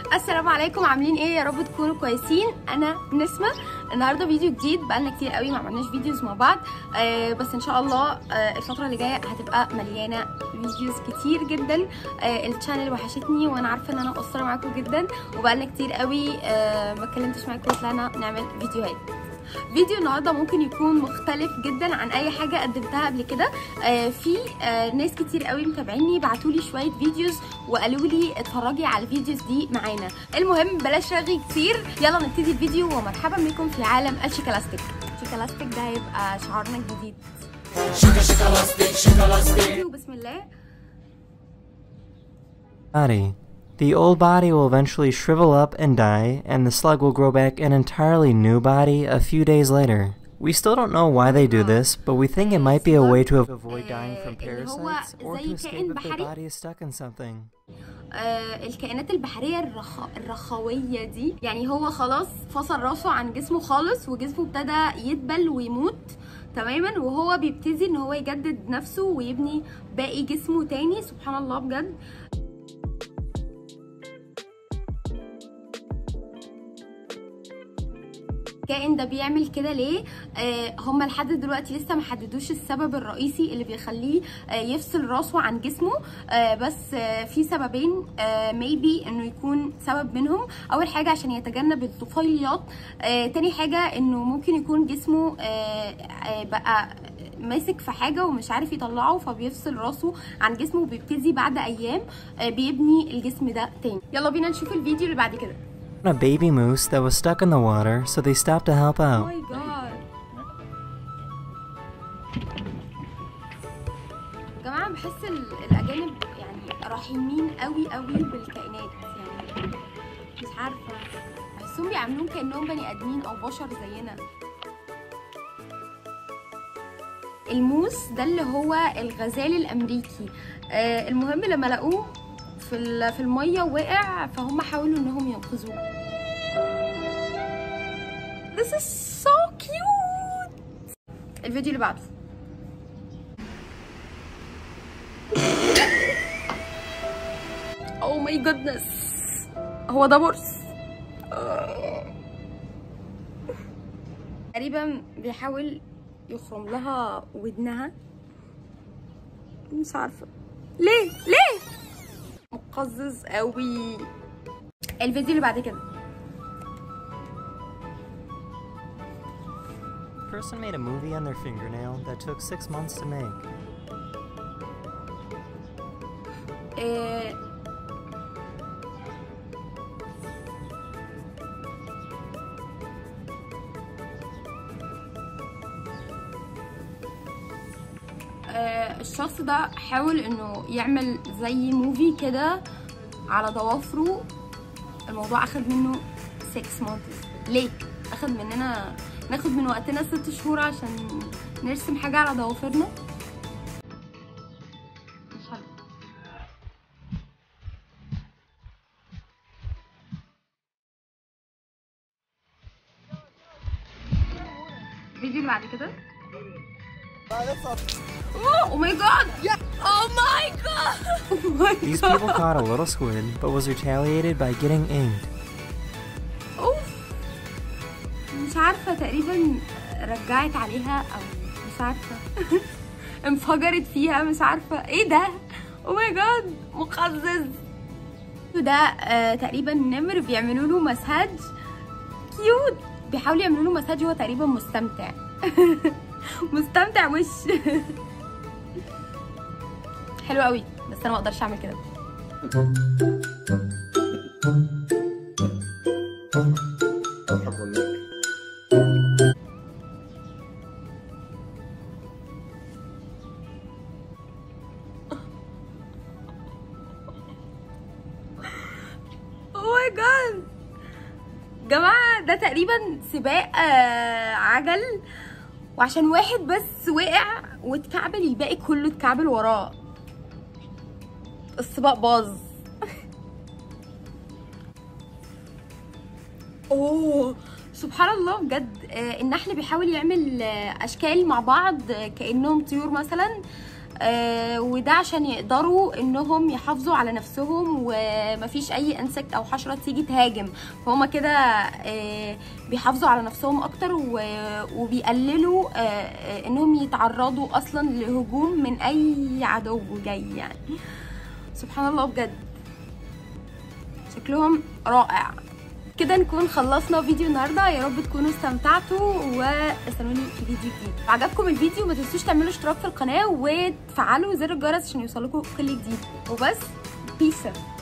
السلام عليكم عاملين ايه يا رب تكونوا كويسين انا نسمه النهارده فيديو جديد بقالنا كتير قوي ما عملناش فيديوز مع بعض آه بس ان شاء الله آه الفتره اللي جايه هتبقى مليانه فيديوز كتير جدا آه الشانل وحشتني وانا عارفه ان انا مقصره معاكم جدا وبقالنا كتير قوي آه ما اتكلمتش معاكم وطلعنا نعمل فيديوهات فيديو النهارده ممكن يكون مختلف جدا عن اي حاجه قدمتها قبل كده آه في آه ناس كتير قوي متابعيني بعتوا لي شويه فيديوز وقالوا لي اتفرجي على الفيديوز دي معانا المهم بلاش رغي كتير يلا نبتدي الفيديو ومرحبا بكم في عالم الشيكالاستيك شيكالاستيك ده هيبقى شعارنا الجديد شيكا شيكالاستيك شيكالاستيك بسم الله body. The old body will eventually shrivel up and die, and the slug will grow back an entirely new body a few days later. We still don't know why they do this, but we think it might be a way to avoid dying from اللي هو parasites or زي to escape كائن if their بحري. body is stuck in something. آه الكائنات البحرية الرخ... الرخوية دي يعني هو خلاص فصل راسه عن جسمه خالص وجسمه ابتدى يدبل ويموت تماما وهو بيبتدي ان هو يجدد نفسه ويبني باقي جسمه تاني سبحان الله بجد الكائن ده بيعمل كده ليه آه هم لحد دلوقتي لسه ما حددوش السبب الرئيسي اللي بيخليه آه يفصل راسه عن جسمه آه بس آه في سببين آه maybe انه يكون سبب منهم اول حاجه عشان يتجنب الطفيليات آه تاني حاجه انه ممكن يكون جسمه آه آه بقى ماسك في حاجه ومش عارف يطلعه فبيفصل راسه عن جسمه وبيبتدي بعد ايام آه بيبني الجسم ده تاني يلا بينا نشوف الفيديو اللي بعد كده A baby moose that was stuck in the water, so they stopped to help out. ماي جاد يا جماعه بحس ال- الاجانب يعني رحيمين قوي قوي بالكائنات يعني مش عارفه بحسهم بيعاملوهم كانهم بني ادمين او بشر زينا الموس ده اللي هو الغزال الامريكي آه المهم لما لقوه في ال- في الميه وقع فهم حاولوا انهم ينقذوه This is so cute الفيديو اللي بعده Oh my goodness هو ده برص تقريبا بيحاول يخرم لها ودنها مش عارفة ليه ليه مقزز قوي الفيديو اللي بعد كده A person made a movie on their fingernail that took six months to make. آه، آه، الشخص ده حاول انه يعمل زي موفي كده على ضوافره الموضوع اخد منه 6 months ليه اخد مننا ناخد من وقتنا ست شهور عشان نرسم حاجة على ضوافرنا مش عارفة. الفيديو اللي بعد كده اوه ماي جاد اوه ماي جاد اوه ماي These people caught a little squid, but was retaliated by getting inked. اوف مش عارفة تقريبا رجعت عليها او مش عارفة انفجرت فيها مش عارفة ايه ده او ماي جاد مقزز ده آه تقريبا نمر بيعملوا له مساج كيوت بيحاولوا يعملوا له مساج هو تقريبا مستمتع مستمتع وش حلو قوي بس انا ما اقدرش اعمل كده اوه ماي جاد جماعة ده تقريبا سباق آه عجل وعشان واحد بس وقع واتكعبل الباقي كله اتكعبل وراه السباق باظ اوه سبحان الله بجد آه، النحل بيحاول يعمل آه، اشكال مع بعض آه، كانهم طيور مثلا آه وده عشان يقدروا انهم يحافظوا على نفسهم ومفيش اي انسكت او حشره تيجي تهاجم فهم كده آه بيحافظوا على نفسهم اكتر و- وبيقللوا آه آه انهم يتعرضوا اصلا لهجوم من اي عدو جاي يعني سبحان الله بجد شكلهم رائع كده نكون خلصنا فيديو النهارده يا رب تكونوا استمتعتوا واستنوني في فيديو جديد لو عجبكم الفيديو ما تنسوش تعملوا اشتراك في القناه وتفعلوا زر الجرس عشان يوصلكم كل جديد وبس بيس